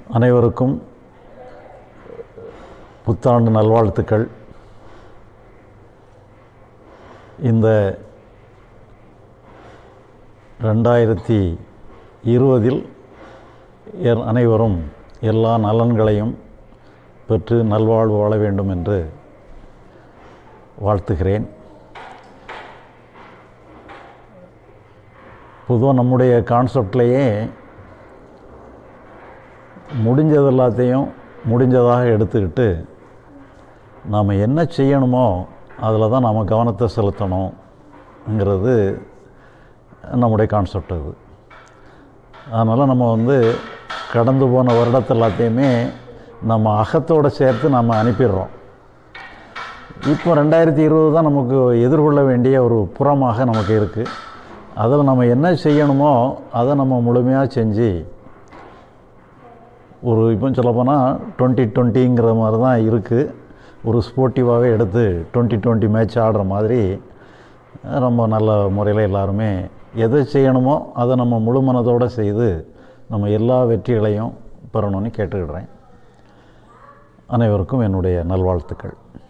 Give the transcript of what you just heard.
அனைவருக்கும் புத்தாண்டு நல்வாழ்த்துக்கள் இந்த ரெண்டாயிரத்தி இருபதில் எர் அனைவரும் எல்லா நலன்களையும் பெற்று நல்வாழ்வு வாழ வேண்டும் என்று வாழ்த்துகிறேன் பொதுவாக நம்முடைய கான்செப்ட்லேயே முடிஞ்சது எல்லாத்தையும் முடிஞ்சதாக எடுத்துக்கிட்டு நாம் என்ன செய்யணுமோ அதில் தான் நாம் கவனத்தை செலுத்தணுங்கிறது நம்முடைய கான்செப்ட் அது அதனால் நம்ம வந்து கடந்து போன வருடத்தை எல்லாத்தையுமே நம்ம அகத்தோடு சேர்த்து நம்ம அனுப்பிடுறோம் இப்போ ரெண்டாயிரத்தி இருபது தான் நமக்கு எதிர்கொள்ள வேண்டிய ஒரு புறமாக நமக்கு இருக்குது அதில் நம்ம என்ன செய்யணுமோ அதை நம்ம முழுமையாக செஞ்சு ஒரு இப்போ சொல்லப்போனால் டுவெண்ட்டி டுவெண்ட்டிங்கிற மாதிரி தான் இருக்குது ஒரு ஸ்போர்ட்டிவாகவே எடுத்து டுவெண்ட்டி டுவெண்ட்டி மேட்ச் ஆடுற மாதிரி ரொம்ப நல்ல முறையில் எல்லாருமே எதை செய்யணுமோ அதை நம்ம முழு மனதோடு செய்து நம்ம எல்லா வெற்றிகளையும் பெறணும்னு கேட்டுக்கிடுறேன் அனைவருக்கும் என்னுடைய நல்வாழ்த்துக்கள்